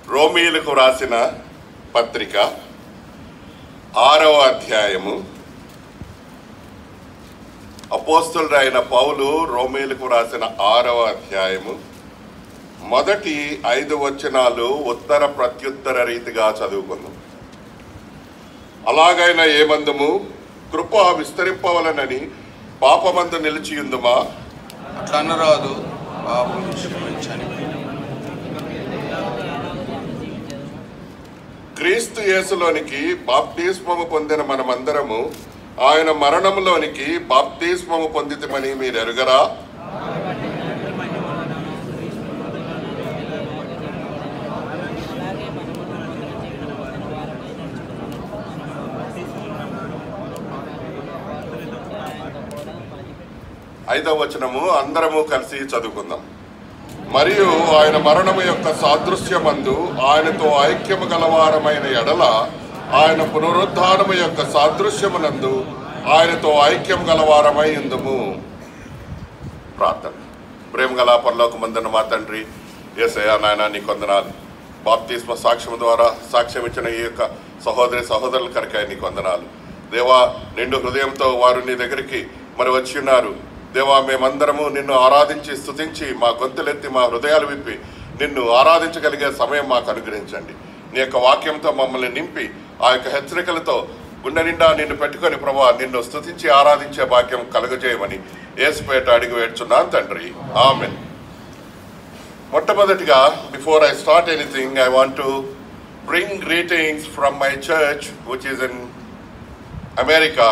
రోమీలకు రాసిన పత్రిక ఆరవ అధ్యాయము అపోస్తులైన పౌలు రోమీలకు రాసిన ఆరవ అధ్యాయము మొదటి ఐదు వచనాలు ఉత్తర ప్రత్యుత్తర రీతిగా చదువుకుందాం అలాగైనా ఏమందుము కృప విస్తరింపవలనని పాపమందు నిలిచియుందుమా అట్లా అనరాదు పాపం విషయమై చనిపోయిన క్రీస్తు యేసులోనికి బాప్తిస్మము పొందిన మనమందరము ఆయన మరణంలోనికి బాప్తిస్మము పొందితమని మీరు ఎరుగరా ఐదవ వచనము అందరము కలిసి చదువుకుందాం మరియు ఆయన మరణము యొక్క సాదృశ్యమందు ఆయనతో ఐక్యము గలవారమైన ఎడల ఆయన పునరుద్ధానము యొక్క సాదృశ్యమునందు ఆయనతో ఐక్యం గలవారమై ఉందుము ప్రార్థన ప్రేమ గల పరలోకమందున మా తండ్రి ఏసయ్యా నాయన నీ కొందనాలు బాప్తిస్మ సాక్ష్యం ద్వారా సాక్ష్యం ఇచ్చిన ఈ యొక్క సహోదరి సహోదరుల కరకాయ నీ కొందనాలు దేవా నిండు హృదయంతో వారు నీ దగ్గరికి మరి వచ్చి ఉన్నారు దేవా మేమందరము నిన్ను ఆరాధించి స్తుతించి మా గొంతులెత్తి మా హృదయాలు విప్పి నిన్ను ఆరాధించగలిగే సమయం మాకు అనుగ్రహించండి నీ యొక్క వాక్యంతో మమ్మల్ని నింపి ఆ యొక్క హెచ్చరికలతో గుండె నిండా నిన్ను పెట్టుకొని ప్రభా నిన్ను స్తుతించి ఆరాధించే భాగ్యం కలుగజేయమని ఏసుపేట అడిగి వేడుచున్నాను తండ్రి ఆమెన్ మొట్టమొదటిగా before I start anything I want to bring greetings from my church which is in America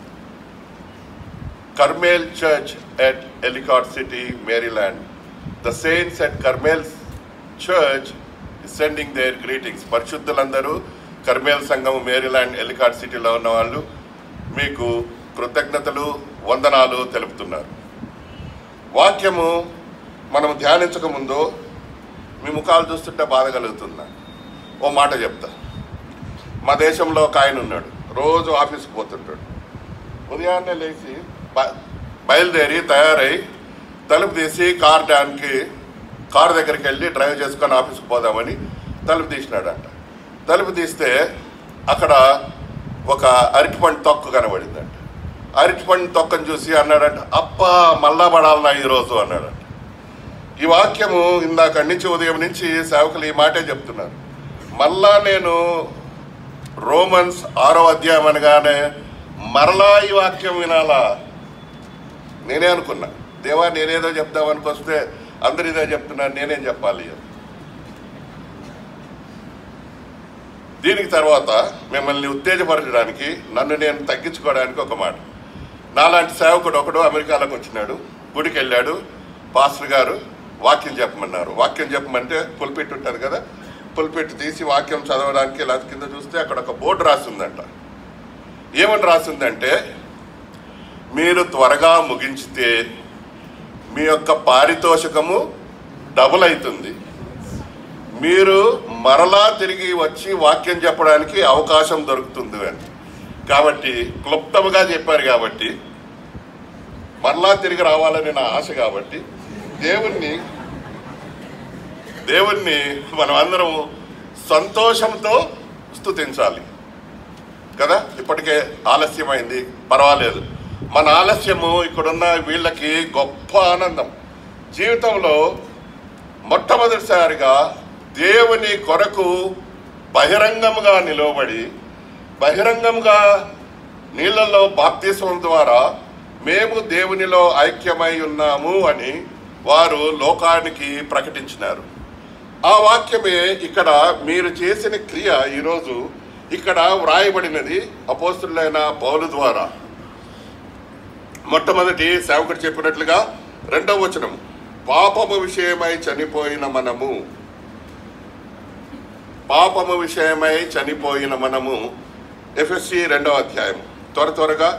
Carmel Church at Ellicott City, Maryland. The saints at Carmel Church is sending their greetings. పరిశుద్ధులందరూ Carmel సంఘం Maryland Ellicott సిటీలో ఉన్న వాళ్ళు మీకు కృతజ్ఞతలు వందనాలు తెలుపుతున్నారు వాక్యము మనం ధ్యానించక ముందు మీ ముఖాలు చూస్తుంటే బాధ కలుగుతుందా ఓ మాట చెప్తా మా దేశంలో ఒక ఆయన ఉన్నాడు రోజు ఆఫీస్కి పోతుంటాడు ఉదయాన్నే లేచి బ- బయలుదేరి తయారై తలుపు తీసి కార్ డాన్కి కార్ దగ్గరికి వెళ్ళి డ్రైవ్ చేసుకొని ఆఫీస్కి పోదామని తలుపు తీసినాడంట తలుపు తీస్తే అక్కడ ఒక అరటిపండు తొక్క కనబడిందంట అరటిపండు తొక్కను చూసి అన్నాడంట అప్పా మళ్ళా పడాలన్నా ఈరోజు అన్నాడంట ఈ వాక్యము ఇందాక నుంచి ఉదయం నుంచి సేవకులు ఈ మాటే చెప్తున్నారు మళ్ళా నేను రోమన్స్ ఆరో అధ్యాయం అనగానే మరలా ఈ వాక్యం వినాలా నేనే అనుకున్నా దేవా నేనేదో చెప్దామనికి వస్తే అందరు ఇదే చెప్తున్నారు నేనేం చెప్పాలి అని. దీనికి తర్వాత మిమ్మల్ని ఉత్తేజపరచడానికి నన్ను నేను తగ్గించుకోవడానికి ఒక మాట నాలాంటి సేవకుడు ఒకడు అమెరికాలోకి వచ్చినాడు గుడికి వెళ్ళాడు పాస్టర్ గారు వాక్యం చెప్పమన్నారు వాక్యం చెప్పమంటే పుల్పెట్టు ఉంటుంది కదా పుల్పెట్టు తీసి వాక్యం చదవడానికి ఇలా కింద చూస్తే అక్కడ ఒక బోర్డు రాసిందంట ఏమని రాసిందంటే మీరు త్వరగా ముగించితే మీ యొక్క పారితోషికము డబుల్ అవుతుంది మీరు మరలా తిరిగి వచ్చి వాక్యం చెప్పడానికి అవకాశం దొరుకుతుంది అని కాబట్టి క్లుప్తముగా చెప్పారు కాబట్టి మరలా తిరిగి రావాలని నా ఆశ కాబట్టి దేవుణ్ణి దేవుణ్ణి మనం అందరం సంతోషంతో స్తుతించాలి కదా ఇప్పటికే ఆలస్యమైంది పర్వాలేదు మన ఆలస్యము ఇక్కడున్న వీళ్ళకి గొప్ప ఆనందం జీవితంలో మొట్టమొదటిసారిగా దేవుని కొరకు బహిరంగంగా నిలవబడి బహిరంగంగా నీళ్ళల్లో బాప్తిస్వం ద్వారా మేము దేవునిలో ఐక్యమై ఉన్నాము అని వారు లోకానికి ప్రకటించినారు ఆ వాక్యమే ఇక్కడ మీరు చేసిన క్రియ ఈరోజు ఇక్కడ వ్రాయబడినది అపోస్తులైన పౌలు ద్వారా మొట్టమొదటి సేవకుడు చెప్పినట్లుగా రెండవ వచనం పాపము విషయమై చనిపోయిన మనము పాపము విషయమై చనిపోయిన మనము ఎఫ్ఎస్సి రెండవ అధ్యాయం త్వర త్వరగా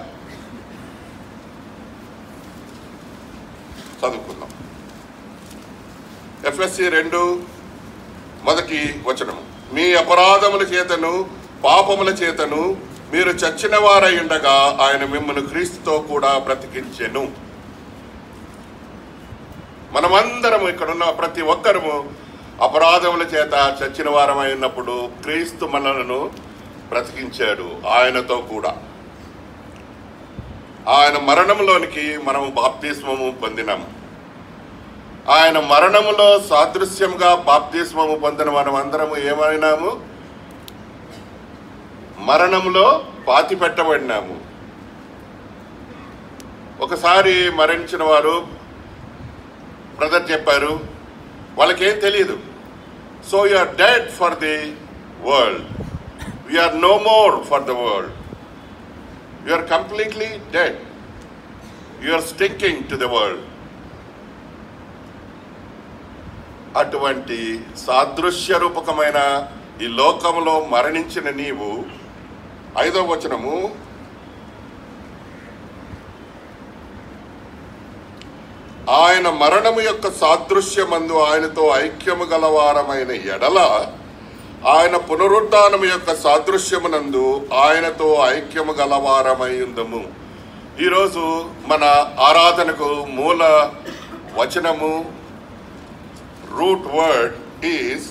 చదువుకుందాం ఎఫ్ఎస్సి రెండు మొదటి వచనము మీ అపరాధముల చేతను పాపముల చేతను మీరు చచ్చిన వారై ఉండగా ఆయన మిమ్మల్ని క్రీస్తుతో కూడా బ్రతికించెను మనమందరం ఇక్కడున్న ప్రతి ఒక్కరము అపరాధముల చేత చచ్చిన వారమై ఉన్నప్పుడు క్రీస్తు మనలను బ్రతికించాడు ఆయనతో కూడా ఆయన మరణంలోనికి మనం బాప్తిస్మము పొందినాము ఆయన మరణములో సాదృశ్యంగా బాప్తిస్మము పొందిన మనం అందరము ఏమైనాము మరణంలో పాతి పెట్టబడినాము ఒకసారి మరణించిన వారు బ్రదర్ చెప్పారు వాళ్ళకేం తెలియదు so you are dead for the world we are no more for the world you are completely dead you are stinking to the world అటువంటి సాదృశ్య రూపకమైన ఈ లోకంలో మరణించిన నీవు ఐదో వచనము ఆయన మరణము యొక్క సాదృశ్యమందు ఆయనతో ఐక్యము గలవారమైన ఎడల ఆయన పునరుద్ధానము యొక్క సాదృశ్యమునందు ఆయనతో ఐక్యము గలవారమై ఉందము ఈరోజు మన ఆరాధనకు మూల వచనము root word is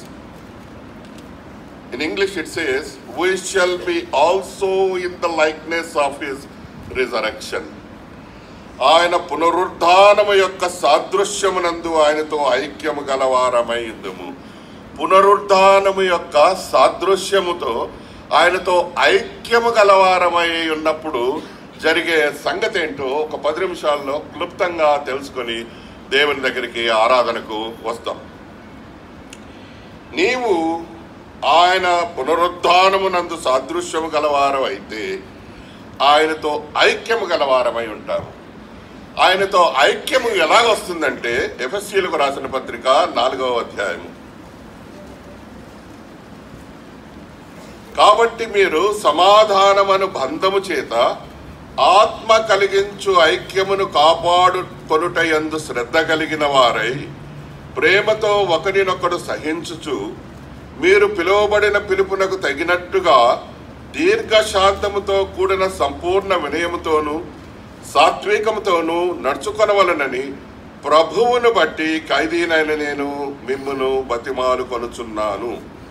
In English it says, We shall be also in the likeness of his resurrection. ఆయన పునరుద్ధానము యొక్క సాదృశ్యమునందు ఆయనతో ఐక్యము గలవారమై ఉందుము పునరుద్ధానము యొక్క సాదృశ్యముతో ఆయనతో ఐక్యము గలవారమై ఉన్నప్పుడు జరిగే సంగతి ఏంటో ఒక పది నిమిషాల్లో క్లుప్తంగా తెలుసుకొని దేవుని దగ్గరికి ఆరాధనకు వస్తాం నీవు ఆయన పునరుద్ధానమునందు సాదృశ్యము గలవారం అయితే ఆయనతో ఐక్యము గలవారమై ఉంటాము ఆయనతో ఐక్యము ఎలాగ వస్తుందంటే ఎఫ్ఎస్సీలకు రాసిన పత్రిక నాలుగవ అధ్యాయము కాబట్టి మీరు సమాధానమను బంధము చేత ఆత్మ కలిగించు ఐక్యమును కాపాడు కొనుటయందు శ్రద్ధ కలిగిన వారై ప్రేమతో ఒకరినొకడు సహించుచు మీరు పిలువబడిన పిలుపునకు తగినట్టుగా దీర్ఘశాంతముతో కూడిన సంపూర్ణ వినయముతోనూ సాత్వికముతోనూ నడుచుకొనవలనని ప్రభువును బట్టి ఖైదీనైన నేను మిమ్మును బతిమాలు కొనుచున్నాను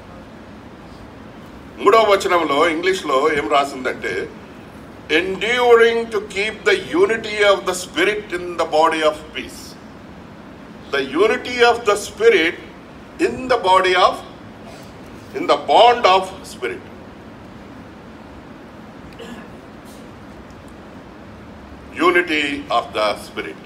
మూడవ వచనంలో ఇంగ్లీష్లో ఏం రాసిందంటే enduring to keep the unity of the spirit in the body of peace the unity of the spirit in the body of in the bond of spirit unity of the spirit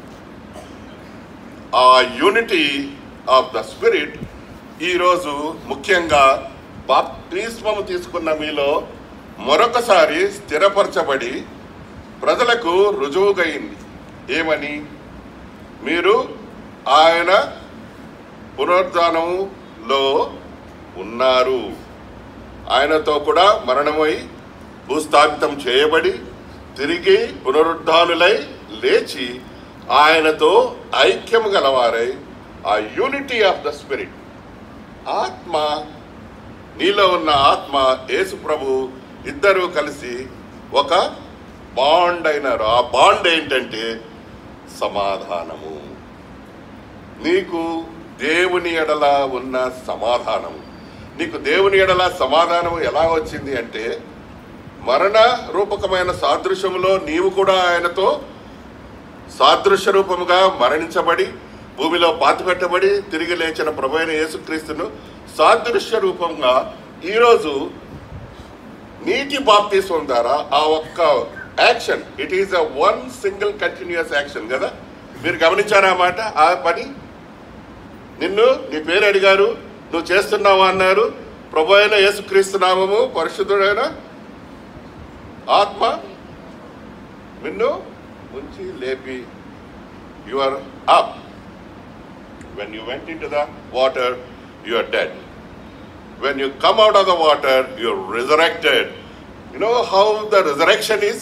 ఆ unity of the spirit ఈరోజు ముఖ్యంగా బాప్తిస్మము తీసుకున్న మీలో మరొకసారి స్థిరపరచబడి ప్రజలకు రుజువుగైంది ఏమని మీరు ఆయన పునరుద్ధానములో ఉన్నారు ఆయనతో కూడా మరణమై భూస్థాపితం చేయబడి తిరిగి పునరుద్ధానులై లేచి ఆయనతో ఐక్యము గలవారై ఆ యూనిటీ ఆఫ్ ద స్పిరిట్ ఆత్మ నీలో ఉన్న ఆత్మ యేసు ప్రభు ఇద్దరు కలిసి ఒక బాండ్ అయినారు ఆ బాండ్ ఏంటంటే సమాధానము నీకు దేవుని ఎడల ఉన్న సమాధానం నీకు దేవుని ఎడల సమాధానం ఎలా వచ్చింది అంటే మరణ రూపకమైన సాదృశ్యములో నీవు కూడా ఆయనతో సాదృశ్య రూపముగా మరణించబడి భూమిలో పాతిపెట్టబడి తిరిగి లేచిన ప్రభు అయిన యేసుక్రీస్తును సాదృశ్య రూపంగా ఈరోజు నీటి బాప్తిస్వం ద్వారా ఆ ఒక్క action it is a one single continuous action కదా మీరు గమనించారా ఆ మాట ఆ పని నిన్ను నీ పేరు అడిగారు నువ్వు చేస్తున్నావా అన్నారు ప్రభు అయిన యేసుక్రీస్తు నామము పరిశుద్ధుడైన ఆత్మ నిన్ను ఉంచి లేపి you are up when you went in to the water you are dead when you come out of the water, you're resurrected. You know how the resurrection is?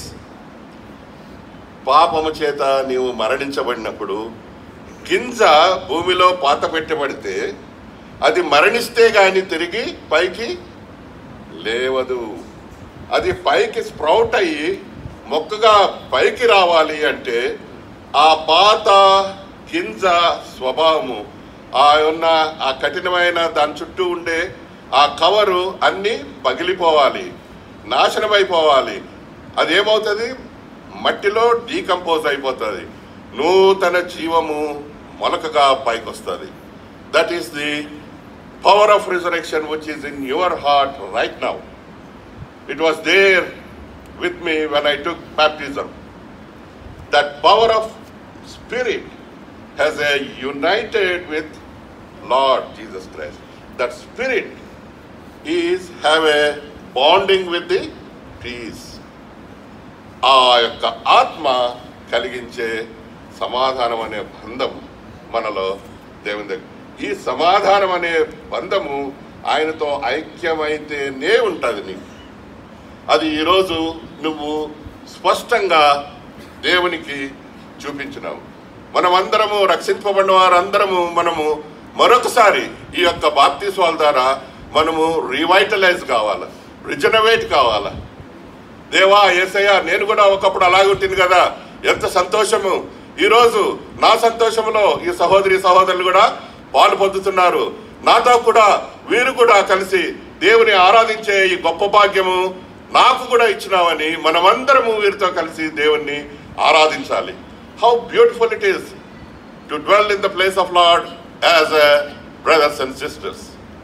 పాపము చేత నీవు మరణించబడినప్పుడు గింజ భూమిలో పాత పెట్టబడితే అది మరణిస్తే గాని తిరిగి పైకి లేవదు అది పైకి స్ప్రౌట్ అయ్యి మొక్కగా పైకి రావాలి అంటే ఆ పాత గింజ స్వభావము ఆ ఉన్న ఆ కఠినమైన దాని చుట్టూ ఉండే ఆ కవరు అన్నీ పగిలిపోవాలి నాశనమైపోవాలి అదేమవుతుంది మట్టిలో డీకంపోజ్ అయిపోతుంది నూతన జీవము మొలకగా పైకొస్తుంది that is the power of resurrection which is in your heart right now it was there with me when I took baptism that power of spirit has a united with Lord Jesus Christ. That spirit is have a bonding with the peace. ఆ యొక్క ఆత్మ కలిగించే సమాధానం అనే బంధం మనలో దేవుని దగ్గర ఈ సమాధానం అనే బంధము ఆయనతో ఐక్యమైతేనే ఉంటుంది నీకు అది ఈరోజు నువ్వు స్పష్టంగా దేవునికి చూపించినావు మనమందరము రక్షింపబడిన వారందరము మనము మరొకసారి ఈ యొక్క బాప్తీస్వాల ద్వారా మనము రివైటలైజ్ కావాలా రిజనవేట్ కావాలా దేవా ఏసయ్య నేను కూడా ఒకప్పుడు అలాగే ఉంటుంది కదా ఎంత సంతోషము ఈరోజు నా సంతోషములో ఈ సహోదరి సహోదరులు కూడా పాలు పొందుతున్నారు నాతో కూడా వీరు కూడా కలిసి దేవుని ఆరాధించే ఈ గొప్ప భాగ్యము నాకు కూడా ఇచ్చినావని మనమందరము వీరితో కలిసి దేవుణ్ణి ఆరాధించాలి how beautiful it is to dwell in the place of lord as a brothers and sisters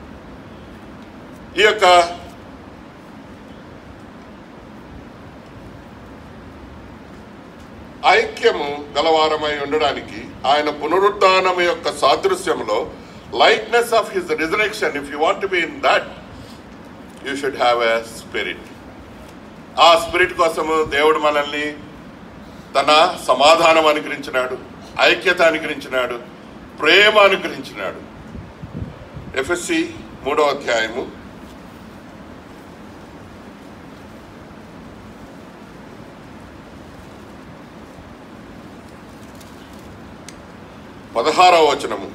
ఈ యొక్క ఐక్యము గలవారమై ఉండడానికి ఆయన పునరుద్ధానం యొక్క సాదృశ్యంలో lightness of his resurrection if you want be in that you should have a spirit ఆ స్పిరిట్ కోసము దేవుడు మనల్ని తన సమాధానం అనుగ్రహించినాడు ఐక్యత అనుగ్రహించినాడు ప్రేమ అనుగ్రహించినాడు ఎఫ్ఎస్సి మూడో అధ్యాయము పదహారవ వచనము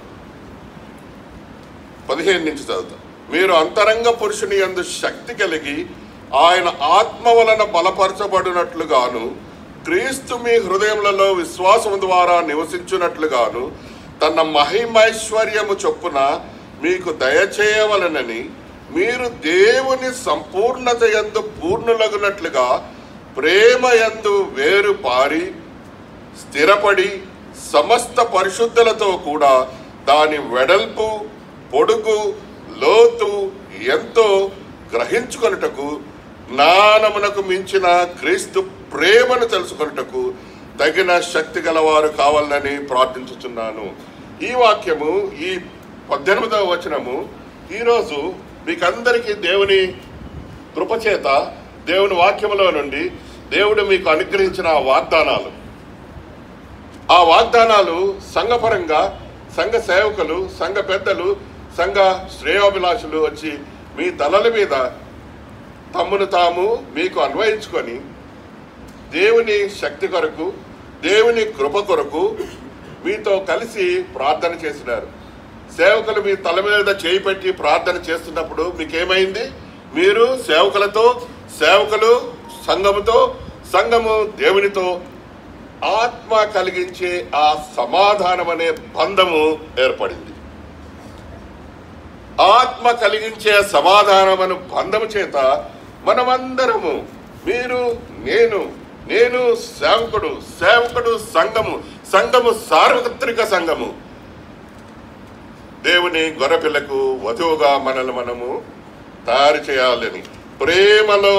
పదిహేను నుంచి చదువుతాం మీరు అంతరంగ పురుషుని యందు శక్తి కలిగి ఆయన ఆత్మ వలన బలపరచబడినట్లుగాను క్రీస్తు మీ హృదయములలో విశ్వాసము ద్వారా నివసించున్నట్లుగాను తన మహిమైశ్వర్యము చొప్పున మీకు దయచేయవలనని మీరు దేవుని సంపూర్ణత యందు పూర్ణులగునట్లుగా ప్రేమ యందు వేరు పారి స్థిరపడి సమస్త పరిశుద్ధులతో కూడా దాని వెడల్పు పొడుగు లోతు ఎంతో గ్రహించుకొనుటకు జ్ఞానమునకు మించిన క్రీస్తు ప్రేమను తెలుసుకొనుటకు తగిన శక్తి గలవారు కావాలని ప్రార్థించుచున్నాను ఈ వాక్యము ఈ పద్దెనిమిదవ వచనము ఈరోజు మీకందరికీ దేవుని కృపచేత దేవుని వాక్యములో నుండి దేవుడు మీకు అనుగ్రహించిన ఆ వాగ్దానాలు ఆ వాగ్దానాలు సంఘపరంగా సంఘ సేవకులు సంఘ పెద్దలు సంఘ శ్రేయోభిలాషులు వచ్చి మీ తలల మీద తమ్మును తాము మీకు అన్వయించుకొని దేవుని శక్తి కొరకు దేవుని కృప కొరకు మీతో కలిసి ప్రార్థన చేసినారు సేవకులు మీ తల మీద చేయి పెట్టి ప్రార్థన చేస్తున్నప్పుడు మీకేమైంది మీరు సేవకులతో సేవకులు సంఘముతో సంఘము దేవునితో ఆత్మ కలిగించే ఆ సమాధానం అనే బంధము ఏర్పడింది ఆత్మ కలిగించే సమాధానమను బంధము చేత మనమందరము మీరు నేను నేను సేవకుడు సేవకుడు సంఘము సంఘము సార్వత్రిక సంఘము దేవుని గొర్రెపిల్లకు వధువుగా మనల్ని మనము తయారు చేయాలని ప్రేమలో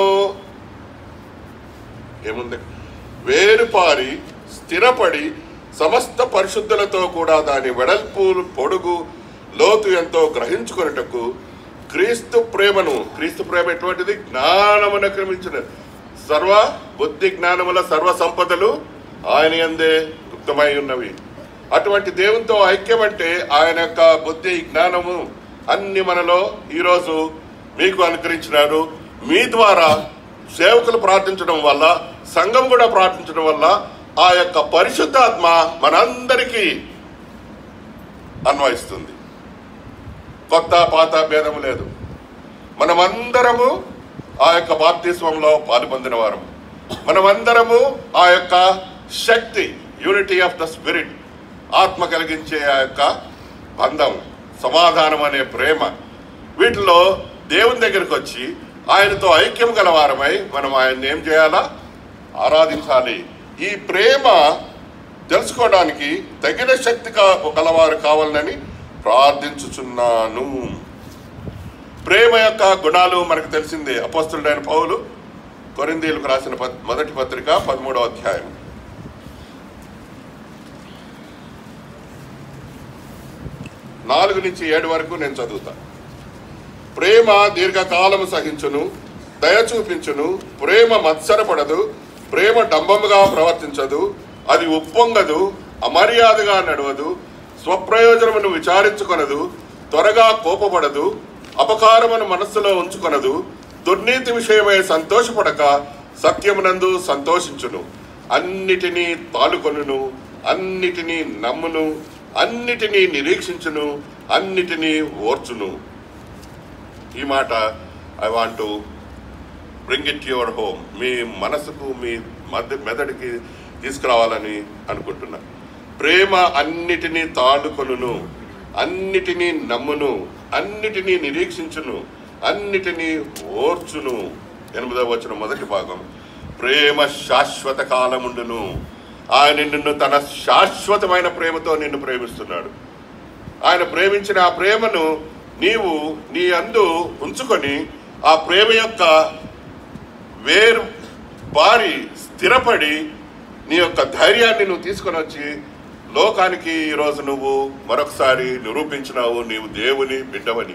ఏముంది వేరుపారి స్థిరపడి సమస్త పరిశుద్ధులతో కూడా దాని వెడల్పు పొడుగు లోతు ఎంతో గ్రహించుకున్నటకు క్రీస్తు ప్రేమను క్రీస్తు ప్రేమ ఎటువంటిది జ్ఞానమున క్రమించిన సర్వ బుద్ధి జ్ఞానముల సర్వ సంపదలు ఆయన యందే గుప్తమై ఉన్నవి అటువంటి దేవునితో ఐక్యం అంటే ఆయన యొక్క బుద్ధి జ్ఞానము అన్ని మనలో ఈరోజు మీకు అనుగ్రహించినారు మీ ద్వారా సేవకులు ప్రార్థించడం వల్ల సంఘం కూడా ప్రార్థించడం వల్ల ఆ యొక్క పరిశుద్ధాత్మ మనందరికీ అన్వయిస్తుంది కొత్త పాత భేదము లేదు మనమందరము ఆ యొక్క బాప్తిస్వంలో పాలు పొందిన వారము మనమందరము ఆ యొక్క శక్తి యూనిటీ ఆఫ్ ద స్పిరిట్ ఆత్మ కలిగించే ఆ యొక్క బంధం సమాధానం అనే ప్రేమ వీటిలో దేవుని దగ్గరికి వచ్చి ఆయనతో ఐక్యం గలవారమై మనం ఆయన్ని ఏం చేయాలా ఆరాధించాలి ఈ ప్రేమ తెలుసుకోవడానికి తగిన శక్తి కా- గలవారు కావాలని ప్రార్థించుచున్నాను ప్రేమ యొక్క గుణాలు మనకు తెలిసిందే అపస్తుడైన పౌలు కొరిందీలకు రాసిన పత్- మొదటి పత్రిక పదమూడవ అధ్యాయం నాలుగు నుంచి ఏడు వరకు నేను చదువుతా ప్రేమ దీర్ఘకాలము సహించును దయ చూపించును ప్రేమ మత్సరపడదు ప్రేమ డంబముగా ప్రవర్తించదు అది ఉప్పొంగదు అమర్యాదగా నడవదు స్వప్రయోజనమును విచారించుకొనదు త్వరగా కోపపడదు అపకారమును మనస్సులో ఉంచుకొనదు దుర్నీతి విషయమై సంతోషపడక సత్యమునందు సంతోషించును అన్నిటినీ తాలుకొనును అన్నిటినీ నమ్మును అన్నిటినీ నిరీక్షించును అన్నిటినీ ఓర్చును ఈ మాట I want to bring it your home మీ మనసుకు మీ మధ్య మెదడికి తీసుకురావాలని అనుకుంటున్నా ప్రేమ అన్నిటినీ తాడుకొనును అన్నిటినీ నమ్మును అన్నిటినీ నిరీక్షించును అన్నిటినీ ఓర్చును ఎనిమిదవ వచ్చిన మొదటి భాగం ప్రేమ శాశ్వత కాలముండును ఆయన నిన్ను తన శాశ్వతమైన ప్రేమతో నిన్ను ప్రేమిస్తున్నాడు ఆయన ప్రేమించిన ఆ ప్రేమను నీవు నీ అందు ఉంచుకొని ఆ ప్రేమ యొక్క వేరు బారి స్థిరపడి నీ యొక్క ధైర్యాన్ని నువ్వు తీసుకొని వచ్చి లోకానికి ఈరోజు నువ్వు మరొకసారి నిరూపించినావు నీవు దేవుని బిడ్డవని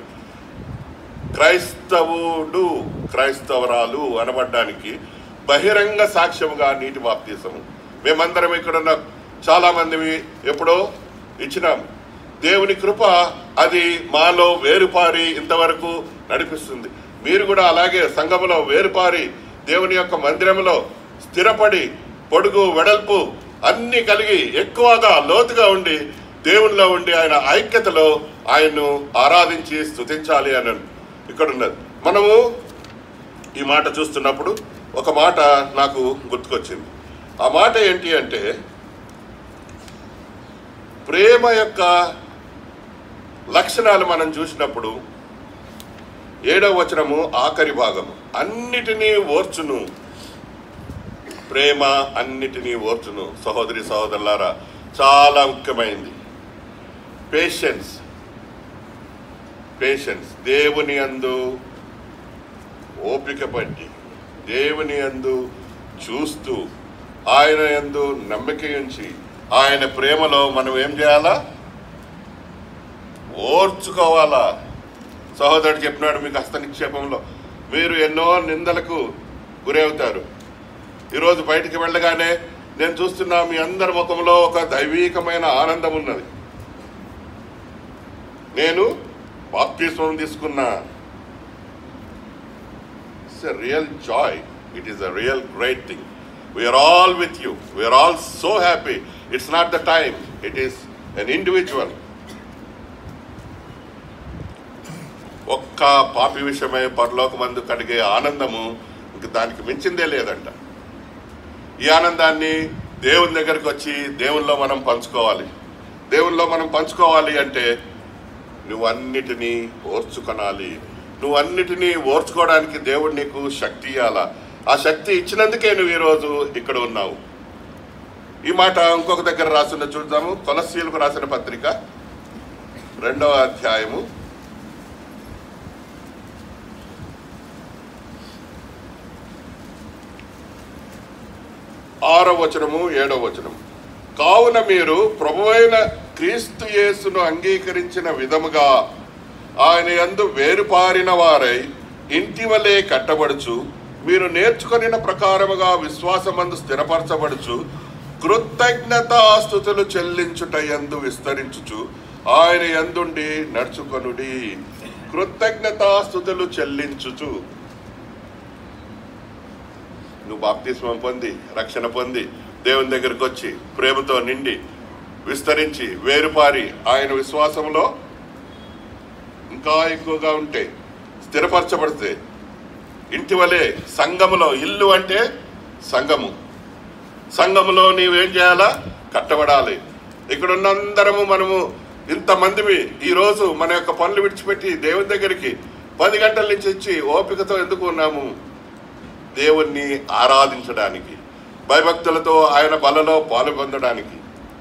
క్రైస్తవుడు క్రైస్తవరాలు అనబడ్డానికి బహిరంగ సాక్ష్యముగా నీటి బాప్తీసము మేమందరం ఇక్కడున్న చాలా మంది ఎప్పుడో ఇచ్చినాం దేవుని కృప అది మాలో వేరుపారి ఇంతవరకు నడిపిస్తుంది మీరు కూడా అలాగే సంఘములో వేరుపారి దేవుని యొక్క మందిరంలో స్థిరపడి పొడుగు వెడల్పు అన్ని కలిగి ఎక్కువగా లోతుగా ఉండి దేవునిలో ఉండి ఆయన ఐక్యతలో ఆయన్ను ఆరాధించి స్తుతించాలి అని ఇక్కడ ఉన్నది మనము ఈ మాట చూస్తున్నప్పుడు ఒక మాట నాకు గుర్తుకొచ్చింది ఆ మాట ఏంటి అంటే ప్రేమ యొక్క లక్షణాలు మనం చూసినప్పుడు ఏడవ వచనము ఆఖరి భాగము అన్నిటినీ ఓర్చును ప్రేమ అన్నిటినీ ఓర్చును సహోదరి సహోదరులారా చాలా ముఖ్యమైనది పేషెన్స్ పేషెన్స్ దేవుని అందు ఓపిక పట్టి దేవుని అందు చూస్తూ ఆయన యందు నమ్మిక ఉంచి ఆయన ప్రేమలో మనం ఏం చేయాలా ఓర్చుకోవాలా సహోదరుడు చెప్పినాడు మీకు హస్త నిక్షేపంలో మీరు ఎన్నో నిందలకు గురవుతారు ఈరోజు బయటికి వెళ్ళగానే నేను చూస్తున్నా మీ అందరి ముఖంలో ఒక దైవీకమైన ఆనందం ఉన్నది నేను బాప్తిస్మం తీసుకున్నా it's a real joy it is a real great thing we are all with you we are all so happy it's not the time it is an individual ఒక్క పాపి విషయమై పరలోకమందు కలిగే ఆనందము ఇంక దానికి మించిందే లేదంట ఈ ఆనందాన్ని దేవుని దగ్గరికి వచ్చి దేవునిలో మనం పంచుకోవాలి దేవునిలో మనం పంచుకోవాలి అంటే నువ్వు అన్నిటినీ ఓర్చుకొనాలి నువ్వు అన్నిటినీ ఓర్చుకోవడానికి దేవుడు నీకు శక్తి ఇవ్వాలా ఆ శక్తి ఇచ్చినందుకే నువ్వు ఈరోజు ఇక్కడ ఉన్నావు ఈ మాట ఇంకొక దగ్గర రాసిన చూద్దాము తులసీలకు రాసిన పత్రిక రెండవ అధ్యాయము ఆరో వచనము ఏడో వచనము కావున మీరు ప్రభువైన క్రీస్తు యేసును అంగీకరించిన విధముగా ఆయన యందు వేరుపారిన వారై ఇంటి వలె కట్టబడుచు మీరు నేర్చుకొనిన ప్రకారముగా విశ్వాసమందు స్థిరపరచబడుచు కృతజ్ఞతాస్థుతులు చెల్లించుట యందు విస్తరించుచు ఆయన యందుండి నడుచుకొనుడి కృతజ్ఞతాస్థుతులు చెల్లించుచు నువ్వు బాప్తిస్మం పొంది రక్షణ పొంది దేవుని దగ్గరికి వచ్చి ప్రేమతో నిండి విస్తరించి వేరుపారి ఆయన విశ్వాసంలో ఇంకా ఎక్కువగా ఉంటే స్థిరపరచబడితే ఇంటి వలె సంఘములో ఇల్లు అంటే సంఘము సంఘములో నీవేం చేయాలా కట్టబడాలి ఇక్కడ ఉన్నందరము మనము ఇంతమందివి ఈరోజు మన యొక్క పనులు విడిచిపెట్టి దేవుని దగ్గరికి పది గంటల నుంచి వచ్చి ఓపికతో ఎందుకు ఉన్నాము దేవుణ్ణి ఆరాధించడానికి భయభక్తులతో ఆయన బలలో పాలు పొందడానికి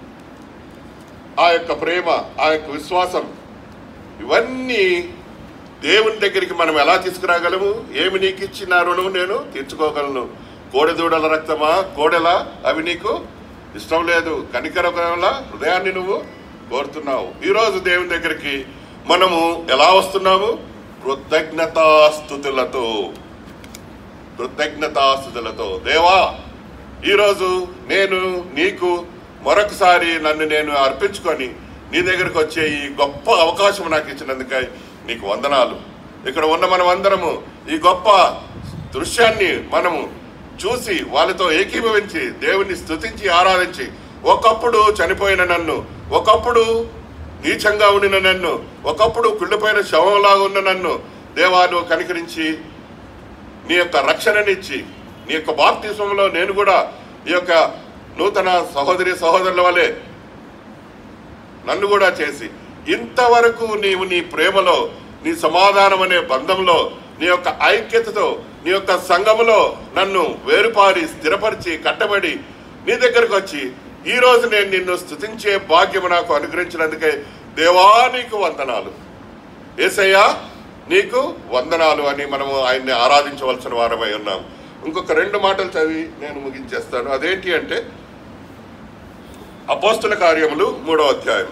ఆ యొక్క ప్రేమ ఆ యొక్క విశ్వాసం ఇవన్నీ దేవుని దగ్గరికి మనం ఎలా తీసుకురాగలము ఏమి నీకు ఇచ్చిన రుణం నేను తీర్చుకోగలను కోడెదూడల రక్తమా కోడెలా అవి నీకు ఇష్టం లేదు కనికరల హృదయాన్ని నువ్వు కోరుతున్నావు ఈరోజు దేవుని దగ్గరికి మనము ఎలా వస్తున్నాము కృతజ్ఞతాస్థుతులతో కృతజ్ఞతాస్థుతులతో దేవా ఈరోజు నేను నీకు మరొకసారి నన్ను నేను అర్పించుకొని నీ దగ్గరకు వచ్చే ఈ గొప్ప అవకాశం నాకు ఇచ్చినందుకై నీకు వందనాలు ఇక్కడ ఉన్న మనం అందరము ఈ గొప్ప దృశ్యాన్ని మనము చూసి వాళ్ళతో ఏకీభవించి దేవుని స్తుతించి ఆరాధించి ఒకప్పుడు చనిపోయిన నన్ను ఒకప్పుడు నీచంగా ఉండిన నన్ను ఒకప్పుడు కుళ్ళిపోయిన శవంలాగా ఉన్న నన్ను దేవాలు కనికరించి నీ యొక్క రక్షణనిచ్చి నీ యొక్క బాప్తిస్వంలో నేను కూడా ఈ యొక్క నూతన సహోదరి సహోదరుల వలె నన్ను కూడా చేసి ఇంతవరకు నీవు నీ ప్రేమలో నీ సమాధానం అనే బంధంలో నీ యొక్క ఐక్యతతో నీ యొక్క సంఘములో నన్ను వేరుపారి స్థిరపరిచి కట్టబడి నీ దగ్గరకు వచ్చి ఈ రోజు నేను నిన్ను స్తుతించే భాగ్యము నాకు అనుగ్రహించినందుకే దేవా నీకు వందనాలు ఏసయ్యా నీకు వందనాలు అని మనము ఆయన్ని ఆరాధించవలసిన వారమై ఉన్నాం ఇంకొక రెండు మాటలు చదివి నేను ముగించేస్తాను అదేంటి అంటే అపోస్తుల కార్యములు మూడో అధ్యాయం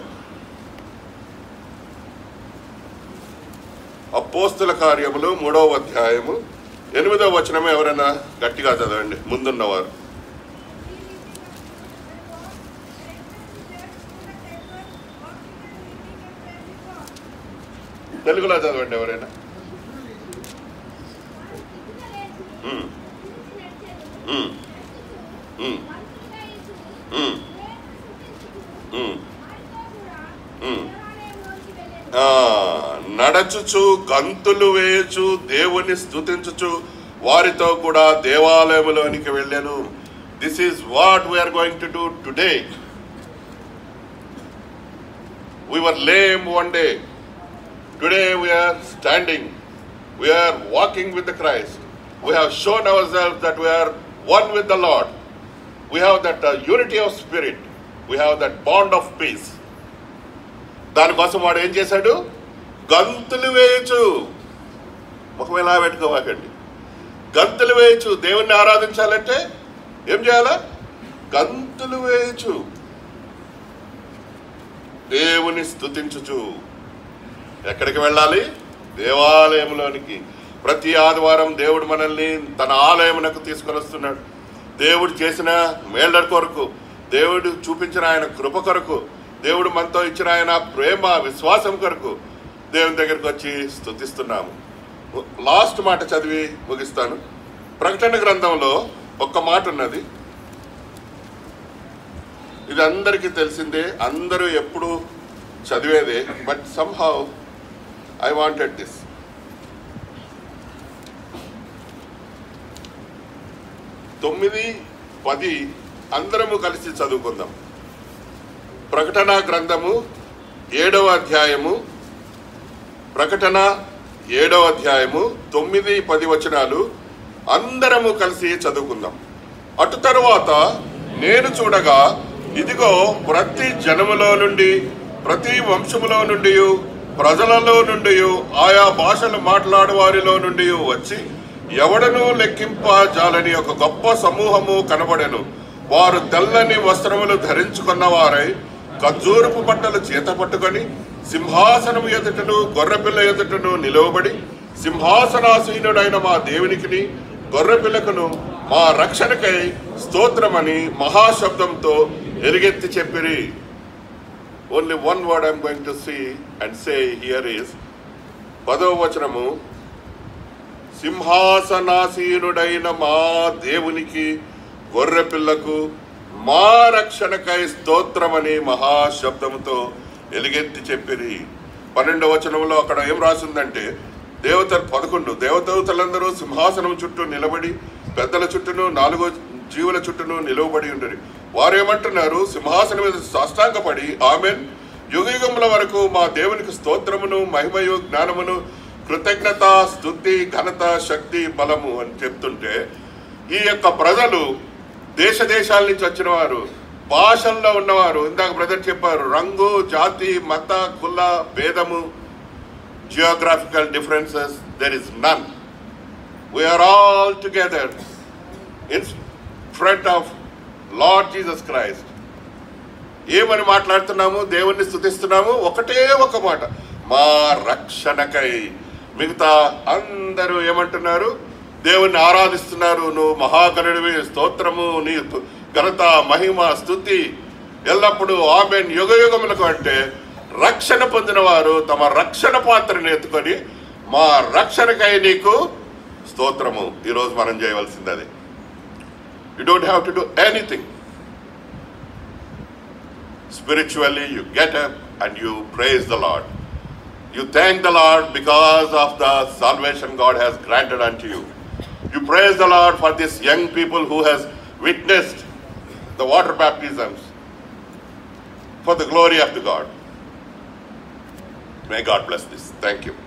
అపోస్తుల కార్యములు మూడవ అధ్యాయము ఎనిమిదవ వచనమే ఎవరైనా గట్టిగా చదవండి ముందున్నవారు తెలుగులో చదవండి ఎవరైనా ఉమ్, ఉమ్, ఉమ్, ఉమ్, ఉమ్, ఉమ్. ఆ, నడచుచు గంతులు వేయచు దేవుని స్తుతించుచు వారితో కూడా దేవాలయములోనికి వెళ్ళాను this is what we are going to do today we were lame one day today we are standing we are walking with the christ we have shown ourselves that we are one with the lord we have that uh, unity of spirit we have that bond of peace దానికోసం వాడు ఏం చేశాడు గంతులు వేయచ్చు ముఖం ఎలా పెట్టుకోమాకండి గంతులు వేయచ్చు దేవుణ్ణి ఆరాధించాలంటే ఏం చేయాలా గంతులు వేయచ్చు దేవుని స్తుతించుచు ఎక్కడికి వెళ్ళాలి దేవాలయంలోనికి ప్రతి ఆదివారం దేవుడు మనల్ని తన ఆలయమునకు తీసుకొని వస్తున్నాడు దేవుడు చేసిన మేళ్ల కొరకు దేవుడు చూపించిన ఆయన కృప కొరకు దేవుడు మనతో ఇచ్చిన ఆయన ప్రేమ విశ్వాసం కొరకు దేవుని దగ్గరికి వచ్చి స్తుతిస్తున్నాము లాస్ట్ మాట చదివి ముగిస్తాను ప్రకటన గ్రంథంలో ఒక్క మాట ఉన్నది ఇది అందరికీ తెలిసిందే అందరూ ఎప్పుడు చదివేదే but somehow I wanted this తొమ్మిది పది అందరము కలిసి చదువుకుందాం ప్రకటన గ్రంథము ఏడవ అధ్యాయము ప్రకటన ఏడవ అధ్యాయము తొమ్మిది పది వచనాలు అందరము కలిసి చదువుకుందాం అటు తరువాత నేను చూడగా ఇదిగో ప్రతి జనములో నుండి ప్రతి వంశములో నుండి ప్రజలలో నుండి ఆయా భాషలు మాట్లాడు వారిలో నుండి వచ్చి ఎవడను లెక్కింప జాలని ఒక గొప్ప సమూహము కనబడెను వారు తెల్లని వస్త్రములు ధరించుకున్న వారై ఖర్జూరపు బట్టలు చేత పట్టుకొని సింహాసనము ఎదుటను గొర్రెపిల్ల ఎదుటను నిలువబడి సింహాసనాసీనుడైన మా దేవునికిని గొర్రెపిల్లకును మా రక్షణకై స్తోత్రమని మహాశబ్దంతో ఎలుగెత్తి చెప్పిరి only one word I'm going to see and say here is పదవ వచనము సింహాసనాసీనుడైన మా దేవునికి గొర్రెపిల్లకు మా రక్షణకై స్తోత్రమని మహాశబ్దముతో ఎలుగెత్తి చెప్పిరి పన్నెండవ వచనంలో అక్కడ ఏం రాసిందంటే దేవత పదకొండు దేవదూతలందరూ సింహాసనం చుట్టూ నిలబడి పెద్దల చుట్టూను నాలుగో జీవుల చుట్టూను నిలవబడి ఉండరు వారు ఏమంటున్నారు సింహాసనం మీద సాష్టాంగపడి ఆమెన్ యుగయుగముల వరకు మా దేవునికి స్తోత్రమును మహిమయు జ్ఞానమును కృతజ్ఞత స్తుతి ఘనత శక్తి బలము అని చెప్తుంటే ఈ యొక్క ప్రజలు దేశ దేశాల నుంచి వచ్చిన వారు భాషల్లో ఉన్నవారు ఇందాక బ్రదర్ చెప్పారు రంగు జాతి మత కుల భేదము geographical differences there is none we are all together in front of lord Jesus Christ ఏమని మాట్లాడుతున్నాము దేవుణ్ణి స్థుతిస్తున్నాము ఒకటే ఒక మాట మా రక్షణకై మిగతా అందరూ ఏమంటున్నారు దేవుణ్ణి ఆరాధిస్తున్నారు నువ్వు మహాగణుడివి స్తోత్రము నీ ఘనత మహిమ స్థుతి ఎల్లప్పుడూ ఆమెన్ యుగ యుగములకు అంటే రక్షణ పొందిన వారు తమ రక్షణ పాత్రను ఎత్తుకొని మా రక్షణకై నీకు స్తోత్రము ఈరోజు మనం చేయవలసింది అది you don't have to do anything spiritually you get up and you praise the lord you thank the lord because of the salvation god has granted unto you you praise the lord for these young people who has witnessed the water baptisms for the glory of the god may god bless this thank you